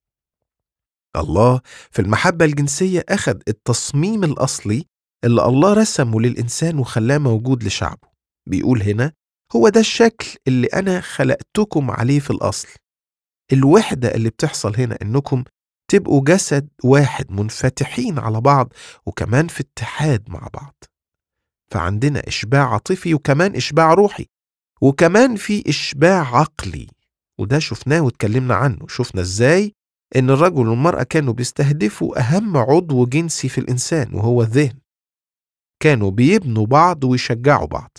[SPEAKER 2] الله في المحبة الجنسية أخذ التصميم الأصلي اللي الله رسمه للإنسان وخلاه موجود لشعبه بيقول هنا هو ده الشكل اللي أنا خلقتكم عليه في الأصل الوحدة اللي بتحصل هنا إنكم تبقوا جسد واحد منفتحين على بعض وكمان في اتحاد مع بعض فعندنا إشباع عاطفي وكمان إشباع روحي وكمان في إشباع عقلي وده شفناه واتكلمنا عنه شفنا إزاي إن الرجل والمرأة كانوا بيستهدفوا أهم عضو جنسي في الإنسان وهو الذهن كانوا بيبنوا بعض ويشجعوا بعض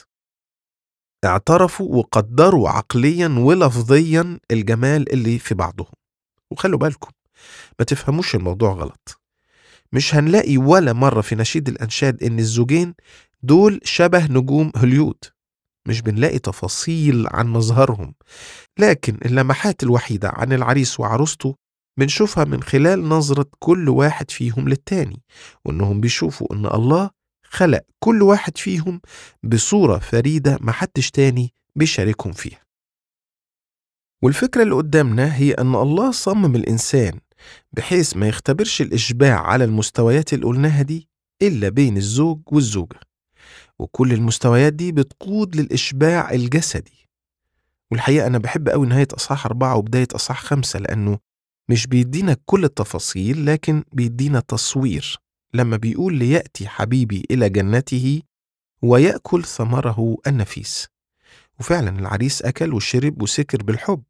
[SPEAKER 2] اعترفوا وقدروا عقليا ولفظيا الجمال اللي في بعضهم وخلوا بالكم ما تفهموش الموضوع غلط مش هنلاقي ولا مرة في نشيد الأنشاد إن الزوجين دول شبه نجوم هوليود مش بنلاقي تفاصيل عن مظهرهم لكن اللمحات الوحيدة عن العريس وعروسته بنشوفها من خلال نظرة كل واحد فيهم للتاني وإنهم بيشوفوا إن الله خلق كل واحد فيهم بصورة فريدة محدش تاني بيشاركهم فيها والفكرة اللي قدامنا هي أن الله صمم الإنسان بحيث ما يختبرش الإشباع على المستويات اللي قلناها دي إلا بين الزوج والزوجة وكل المستويات دي بتقود للإشباع الجسدي والحقيقة أنا بحب أوي نهاية أصحاح أربعة وبداية أصحاح خمسة لأنه مش بيدينا كل التفاصيل لكن بيدينا تصوير لما بيقول ليأتي حبيبي إلى جنته ويأكل ثمره النفيس وفعلا العريس أكل وشرب وسكر بالحب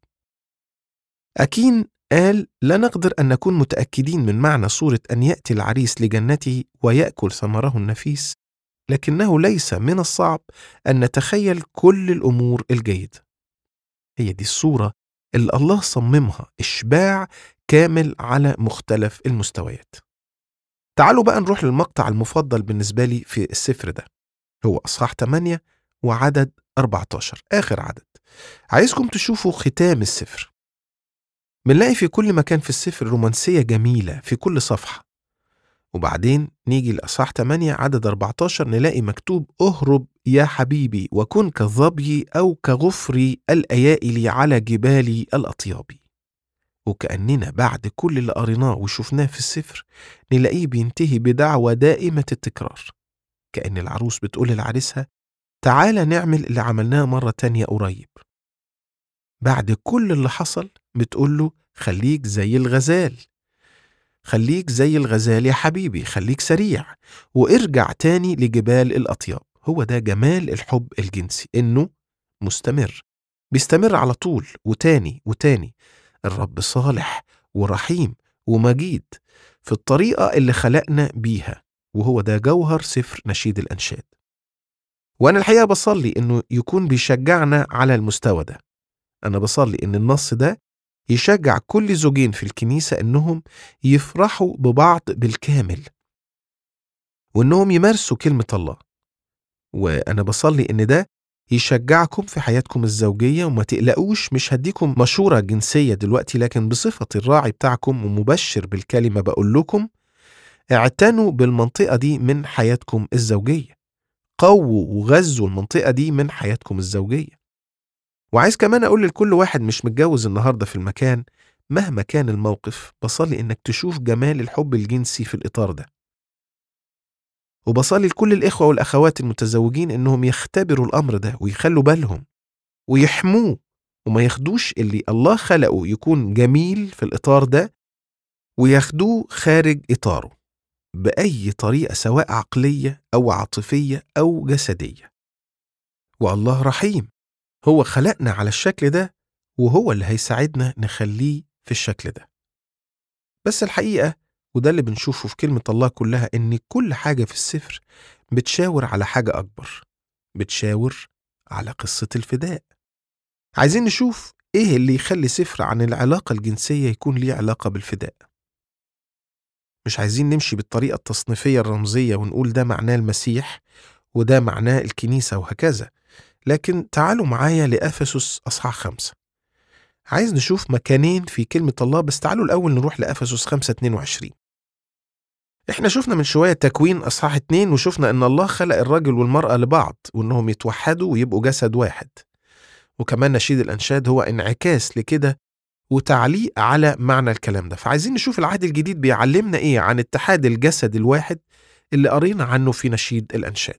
[SPEAKER 2] أكين قال لا نقدر أن نكون متأكدين من معنى صورة أن يأتي العريس لجنته ويأكل ثمره النفيس لكنه ليس من الصعب أن نتخيل كل الأمور الجيدة هي دي الصورة اللي الله صممها إشباع كامل على مختلف المستويات تعالوا بقى نروح للمقطع المفضل بالنسبة لي في السفر ده هو أصحاح 8 وعدد 14 آخر عدد عايزكم تشوفوا ختام السفر بنلاقي في كل مكان في السفر رومانسية جميلة في كل صفحة وبعدين نيجي لأصحاح 8 عدد 14 نلاقي مكتوب اهرب يا حبيبي وكن كالظبي أو كغفري الأيائل على جبال الأطياب وكأننا بعد كل اللي قريناه وشفناه في السفر نلاقيه بينتهي بدعوة دائمة التكرار كأن العروس بتقول لعريسها تعالى نعمل اللي عملناه مرة تانية قريب بعد كل اللي حصل بتقول له خليك زي الغزال خليك زي الغزال يا حبيبي خليك سريع وارجع تاني لجبال الأطياب هو ده جمال الحب الجنسي إنه مستمر بيستمر على طول وتاني وتاني الرب صالح ورحيم ومجيد في الطريقة اللي خلقنا بيها وهو ده جوهر سفر نشيد الأنشاد وأنا الحقيقة بصلي إنه يكون بيشجعنا على المستوى ده أنا بصلي إن النص ده يشجع كل زوجين في الكنيسة إنهم يفرحوا ببعض بالكامل وإنهم يمارسوا كلمة الله وأنا بصلي إن ده يشجعكم في حياتكم الزوجية وما تقلقوش مش هديكم مشورة جنسية دلوقتي لكن بصفة الراعي بتاعكم ومبشر بالكلمة بقول لكم اعتنوا بالمنطقة دي من حياتكم الزوجية قووا وغذوا المنطقة دي من حياتكم الزوجية وعايز كمان أقول لكل واحد مش متجوز النهاردة في المكان مهما كان الموقف بصلي إنك تشوف جمال الحب الجنسي في الإطار ده وبصلي لكل الإخوة والأخوات المتزوجين إنهم يختبروا الأمر ده ويخلوا بالهم ويحموه وما ياخدوش اللي الله خلقه يكون جميل في الإطار ده وياخدوه خارج إطاره بأي طريقة سواء عقلية أو عاطفية أو جسدية والله رحيم هو خلقنا على الشكل ده وهو اللي هيساعدنا نخليه في الشكل ده بس الحقيقة وده اللي بنشوفه في كلمة الله كلها إن كل حاجة في السفر بتشاور على حاجة أكبر بتشاور على قصة الفداء عايزين نشوف إيه اللي يخلي سفر عن العلاقة الجنسية يكون ليه علاقة بالفداء مش عايزين نمشي بالطريقة التصنيفية الرمزية ونقول ده معناه المسيح وده معناه الكنيسة وهكذا لكن تعالوا معايا لأفسس أصحاح خمسة عايز نشوف مكانين في كلمة الله بس تعالوا الأول نروح لأفسس خمسة 22 احنا شفنا من شوية تكوين أصحاح اتنين وشفنا إن الله خلق الراجل والمرأة لبعض وإنهم يتوحدوا ويبقوا جسد واحد وكمان نشيد الأنشاد هو انعكاس لكده وتعليق على معنى الكلام ده فعايزين نشوف العهد الجديد بيعلمنا إيه عن اتحاد الجسد الواحد اللي قرينا عنه في نشيد الأنشاد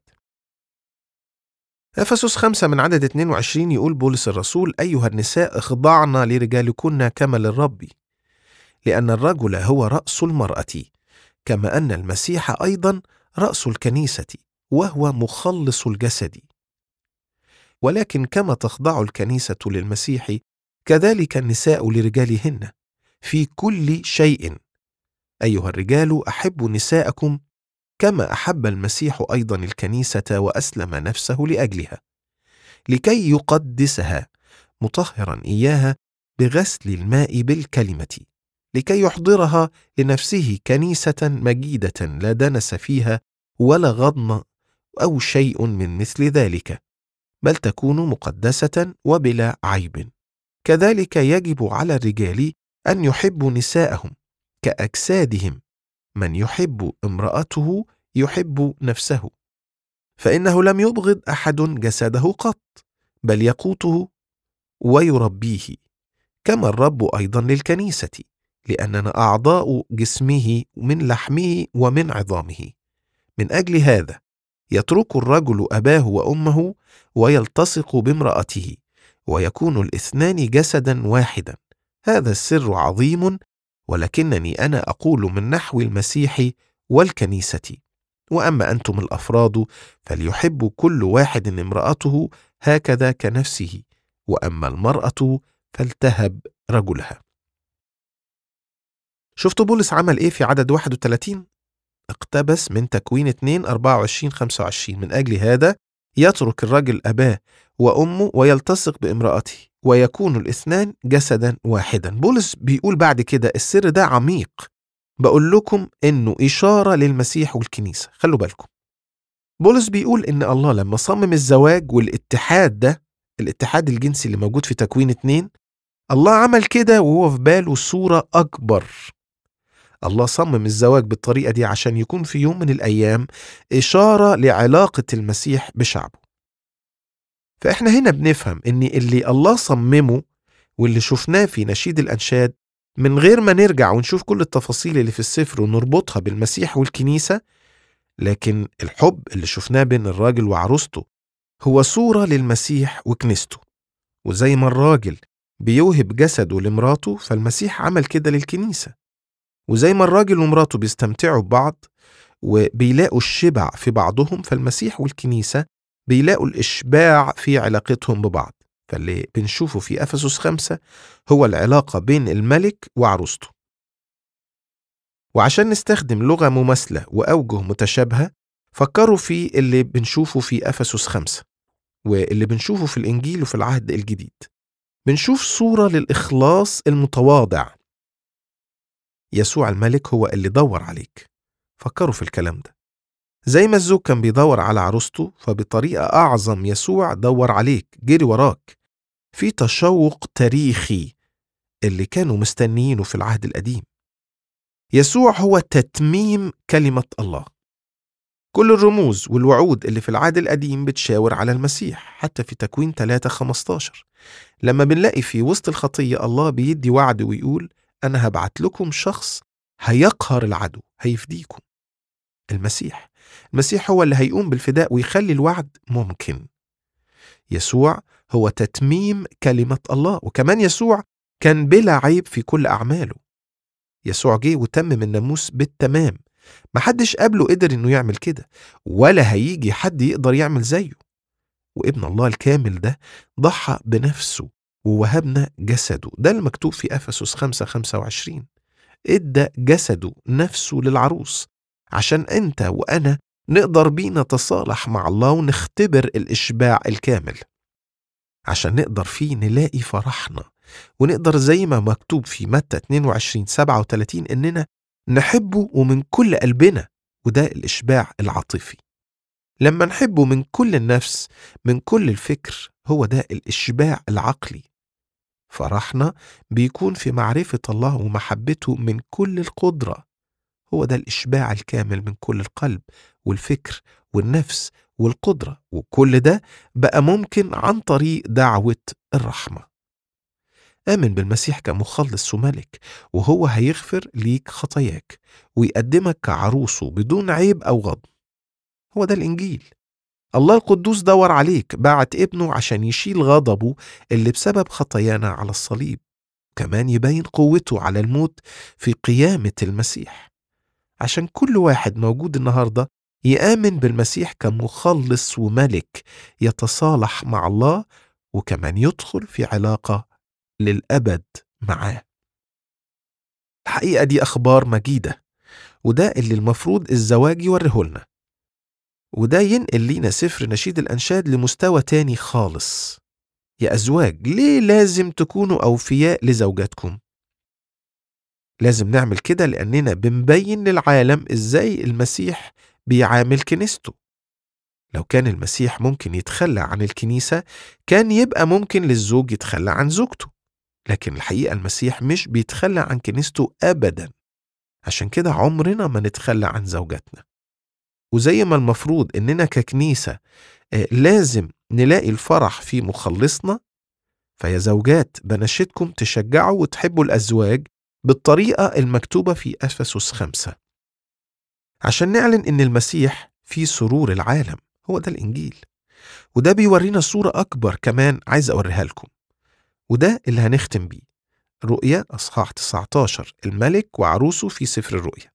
[SPEAKER 2] أفسس خمسة من عدد 22 يقول بولس الرسول أيها النساء اخضعن لرجالكن كما للرب لأن الرجل هو رأس المرأة كما أن المسيح أيضا رأس الكنيسة وهو مخلص الجسد ولكن كما تخضع الكنيسة للمسيح كذلك النساء لرجالهن في كل شيء أيها الرجال أحبوا نساءكم كما أحب المسيح أيضا الكنيسة وأسلم نفسه لأجلها لكي يقدسها مطهرا إياها بغسل الماء بالكلمة لكي يحضرها لنفسه كنيسة مجيدة لا دنس فيها ولا غضن أو شيء من مثل ذلك بل تكون مقدسة وبلا عيب كذلك يجب على الرجال أن يحبوا نساءهم كأجسادهم من يحب امرأته يحب نفسه فإنه لم يبغض أحد جسده قط بل يقوته ويربيه كما الرب أيضا للكنيسة لأننا أعضاء جسمه من لحمه ومن عظامه من أجل هذا يترك الرجل أباه وأمه ويلتصق بامرأته ويكون الاثنان جسدا واحدا هذا السر عظيم ولكنني أنا أقول من نحو المسيح والكنيسة وأما أنتم الأفراد فليحب كل واحد امرأته هكذا كنفسه وأما المرأة فلتهب رجلها شفتوا بولس عمل إيه في عدد 31 اقتبس من تكوين 2 24 25 من أجل هذا يترك الرجل أباه وأمه ويلتصق بامرأته ويكون الاثنان جسدا واحدا بولس بيقول بعد كده السر ده عميق بقول لكم انه اشاره للمسيح والكنيسه خلوا بالكم بولس بيقول ان الله لما صمم الزواج والاتحاد ده الاتحاد الجنسي اللي موجود في تكوين اتنين الله عمل كده وهو في باله صورة أكبر الله صمم الزواج بالطريقة دي عشان يكون في يوم من الأيام إشارة لعلاقة المسيح بشعبه فإحنا هنا بنفهم إن اللي الله صممه واللي شفناه في نشيد الأنشاد من غير ما نرجع ونشوف كل التفاصيل اللي في السفر ونربطها بالمسيح والكنيسة لكن الحب اللي شفناه بين الراجل وعروسته هو صورة للمسيح وكنيسته وزي ما الراجل بيوهب جسده لمراته فالمسيح عمل كده للكنيسة وزي ما الراجل ومراته بيستمتعوا ببعض وبيلاقوا الشبع في بعضهم فالمسيح والكنيسة بيلاقوا الإشباع في علاقتهم ببعض فاللي بنشوفه في أفسس خمسة هو العلاقة بين الملك وعروسته وعشان نستخدم لغة مماثلة وأوجه متشابهة فكروا في اللي بنشوفه في أفسس خمسة واللي بنشوفه في الإنجيل وفي العهد الجديد بنشوف صورة للإخلاص المتواضع يسوع الملك هو اللي دور عليك فكروا في الكلام ده زي ما الزوج كان بيدور على عروسته فبطريقة أعظم يسوع دور عليك جري وراك في تشوق تاريخي اللي كانوا مستنيينه في العهد القديم يسوع هو تتميم كلمة الله كل الرموز والوعود اللي في العهد القديم بتشاور على المسيح حتى في تكوين 3 15 لما بنلاقي في وسط الخطية الله بيدي وعد ويقول أنا هبعت لكم شخص هيقهر العدو هيفديكم المسيح المسيح هو اللي هيقوم بالفداء ويخلي الوعد ممكن يسوع هو تتميم كلمة الله وكمان يسوع كان بلا عيب في كل أعماله يسوع جه وتمم الناموس بالتمام محدش قبله قدر انه يعمل كده ولا هيجي حد يقدر يعمل زيه وابن الله الكامل ده ضحى بنفسه ووهبنا جسده ده المكتوب في أفسس 5 25 ادى جسده نفسه للعروس عشان انت وانا نقدر بيه نتصالح مع الله ونختبر الإشباع الكامل عشان نقدر فيه نلاقي فرحنا ونقدر زي ما مكتوب في متى 22 37 إننا نحبه ومن كل قلبنا وده الإشباع العاطفي لما نحبه من كل النفس من كل الفكر هو ده الإشباع العقلي فرحنا بيكون في معرفة الله ومحبته من كل القدرة هو ده الإشباع الكامل من كل القلب والفكر والنفس والقدرة وكل ده بقى ممكن عن طريق دعوة الرحمة آمن بالمسيح كمخلص وملك وهو هيغفر ليك خطاياك ويقدمك كعروسه بدون عيب أو غضب هو ده الإنجيل الله القدوس دور عليك بعت ابنه عشان يشيل غضبه اللي بسبب خطايانا على الصليب كمان يبين قوته على الموت في قيامة المسيح عشان كل واحد موجود النهاردة يآمن بالمسيح كمخلص وملك يتصالح مع الله وكمان يدخل في علاقة للأبد معاه الحقيقة دي أخبار مجيدة وده اللي المفروض الزواج يوريهولنا وده ينقل لينا سفر نشيد الأنشاد لمستوى تاني خالص يا أزواج ليه لازم تكونوا أوفياء لزوجاتكم؟ لازم نعمل كده لأننا بنبين للعالم إزاي المسيح بيعامل كنيسته لو كان المسيح ممكن يتخلى عن الكنيسة كان يبقى ممكن للزوج يتخلى عن زوجته لكن الحقيقة المسيح مش بيتخلى عن كنيسته أبدا عشان كده عمرنا ما نتخلى عن زوجاتنا وزي ما المفروض إننا ككنيسة آه، لازم نلاقي الفرح في مخلصنا فيا زوجات بنشدكم تشجعوا وتحبوا الأزواج بالطريقة المكتوبة في أفسس خمسة عشان نعلن إن المسيح في سرور العالم هو ده الإنجيل وده بيورينا صورة أكبر كمان عايز أوريها لكم وده اللي هنختم بيه رؤية أصحاح 19 الملك وعروسه في سفر الرؤيا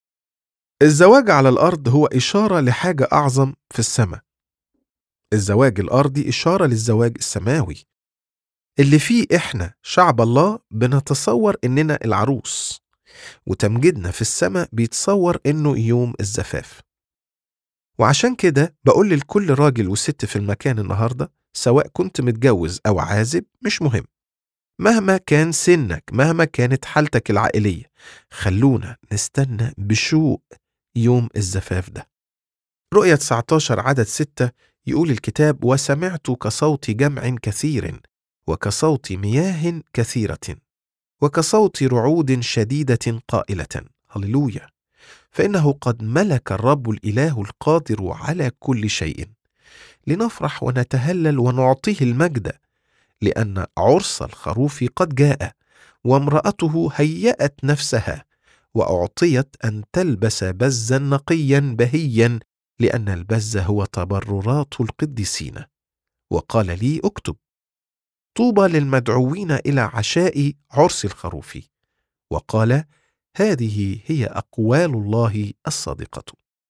[SPEAKER 2] الزواج على الأرض هو إشارة لحاجة أعظم في السماء الزواج الأرضي إشارة للزواج السماوي اللي فيه إحنا شعب الله بنتصور إننا العروس وتمجيدنا في السماء بيتصور إنه يوم الزفاف وعشان كده بقول لكل راجل وست في المكان النهاردة سواء كنت متجوز أو عازب مش مهم مهما كان سنك مهما كانت حالتك العائلية خلونا نستنى بشوق يوم الزفاف ده رؤية 19 عدد 6 يقول الكتاب وسمعت كصوت جمع كثير وكصوت مياه كثيرة وكصوت رعود شديدة قائلة هللويا فإنه قد ملك الرب الإله القادر على كل شيء لنفرح ونتهلل ونعطيه المجد لأن عرس الخروف قد جاء وامرأته هيأت نفسها وأعطيت أن تلبس بزا نقيا بهيا لأن البز هو تبررات القديسين وقال لي اكتب طوبى للمدعوين إلى عشاء عرس الخروف وقال هذه هي أقوال الله الصادقة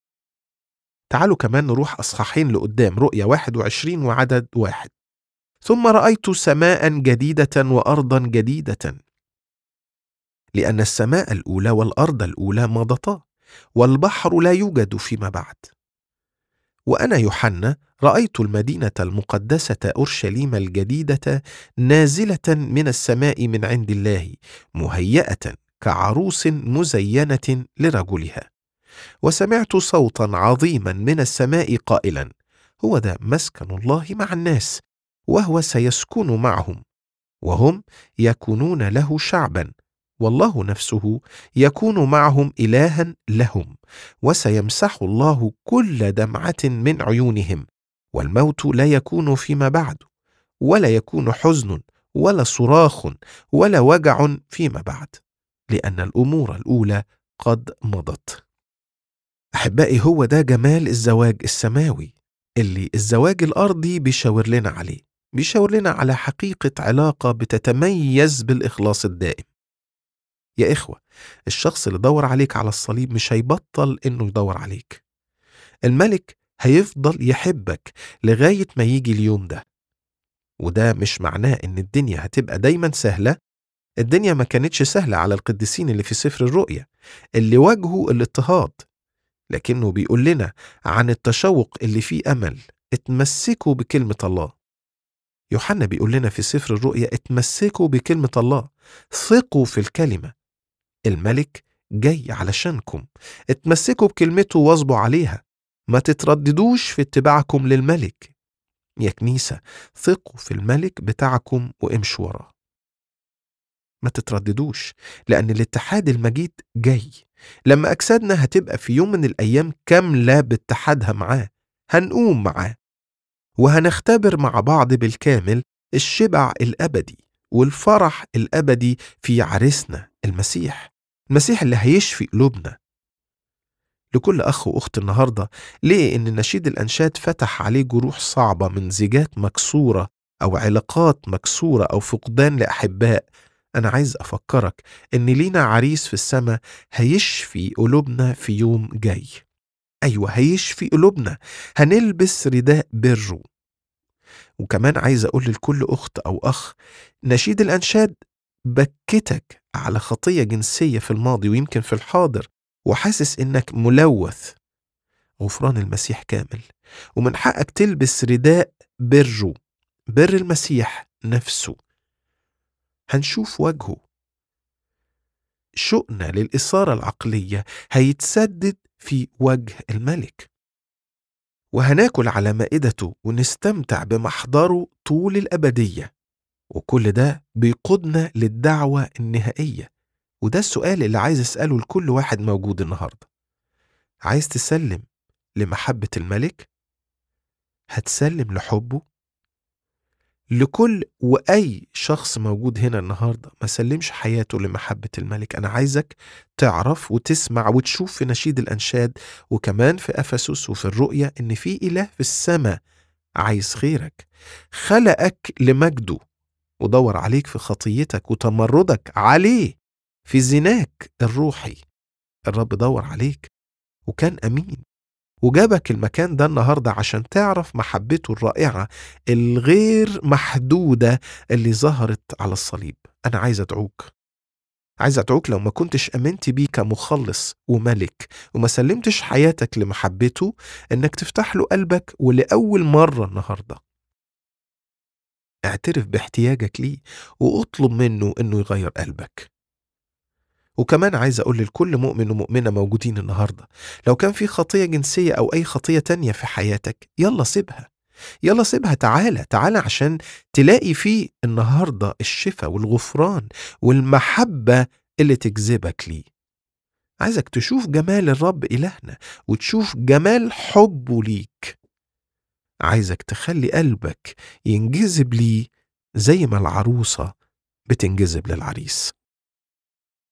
[SPEAKER 2] تعالوا كمان نروح أصحاحين لقدام رؤية 21 وعدد واحد ثم رأيت سماء جديدة وأرضا جديدة لأن السماء الأولى والأرض الأولى مضتا والبحر لا يوجد فيما بعد وأنا يوحنا رأيت المدينة المقدسة أورشليم الجديدة نازلة من السماء من عند الله مهيئة كعروس مزينة لرجلها وسمعت صوتا عظيما من السماء قائلا هو ذا مسكن الله مع الناس وهو سيسكن معهم وهم يكونون له شعبا والله نفسه يكون معهم الها لهم وسيمسح الله كل دمعه من عيونهم والموت لا يكون فيما بعد ولا يكون حزن ولا صراخ ولا وجع فيما بعد لان الامور الاولى قد مضت احبائي هو ده جمال الزواج السماوي اللي الزواج الارضي بيشاور لنا عليه بيشاور لنا على حقيقه علاقه بتتميز بالاخلاص الدائم يا إخوة الشخص اللي دور عليك على الصليب مش هيبطل إنه يدور عليك الملك هيفضل يحبك لغاية ما يجي اليوم ده وده مش معناه إن الدنيا هتبقى دايما سهلة الدنيا ما كانتش سهلة على القديسين اللي في سفر الرؤيا اللي واجهوا الاضطهاد لكنه بيقول لنا عن التشوق اللي فيه أمل اتمسكوا بكلمة الله يوحنا بيقول لنا في سفر الرؤيا اتمسكوا بكلمة الله ثقوا في الكلمة الملك جاي علشانكم اتمسكوا بكلمته واظبوا عليها ما تترددوش في اتباعكم للملك يا كنيسة ثقوا في الملك بتاعكم وامشوا وراه ما تترددوش لأن الاتحاد المجيد جاي لما أجسادنا هتبقى في يوم من الأيام كاملة باتحادها معاه هنقوم معاه وهنختبر مع بعض بالكامل الشبع الأبدي والفرح الأبدي في عريسنا المسيح المسيح اللي هيشفي قلوبنا لكل أخ وأخت النهاردة ليه إن نشيد الأنشاد فتح عليه جروح صعبة من زيجات مكسورة أو علاقات مكسورة أو فقدان لأحباء أنا عايز أفكرك إن لينا عريس في السماء هيشفي قلوبنا في يوم جاي أيوة هيشفي قلوبنا هنلبس رداء بره وكمان عايز أقول لكل أخت أو أخ نشيد الأنشاد بكتك على خطية جنسية في الماضي ويمكن في الحاضر وحاسس إنك ملوث غفران المسيح كامل ومن حقك تلبس رداء بره بر المسيح نفسه هنشوف وجهه شؤنا للإثارة العقلية هيتسدد في وجه الملك وهناكل على مائدته ونستمتع بمحضره طول الأبدية وكل ده بيقودنا للدعوة النهائية وده السؤال اللي عايز أسأله لكل واحد موجود النهاردة عايز تسلم لمحبة الملك؟ هتسلم لحبه؟ لكل وأي شخص موجود هنا النهاردة ما سلمش حياته لمحبة الملك أنا عايزك تعرف وتسمع وتشوف في نشيد الأنشاد وكمان في أفسس وفي الرؤية إن في إله في السماء عايز خيرك خلقك لمجده ودور عليك في خطيتك وتمردك عليه في زناك الروحي الرب دور عليك وكان أمين وجابك المكان ده النهاردة عشان تعرف محبته الرائعة الغير محدودة اللي ظهرت على الصليب أنا عايز أدعوك عايز أدعوك لو ما كنتش أمنت بيه كمخلص وملك وما سلمتش حياتك لمحبته إنك تفتح له قلبك ولأول مرة النهاردة اعترف باحتياجك ليه واطلب منه إنه يغير قلبك وكمان عايز أقول لكل مؤمن ومؤمنة موجودين النهاردة لو كان في خطية جنسية أو أي خطية تانية في حياتك يلا سيبها يلا سيبها تعالى تعالى عشان تلاقي فيه النهاردة الشفاء والغفران والمحبة اللي تجذبك ليه عايزك تشوف جمال الرب إلهنا وتشوف جمال حبه ليك عايزك تخلي قلبك ينجذب ليه زي ما العروسة بتنجذب للعريس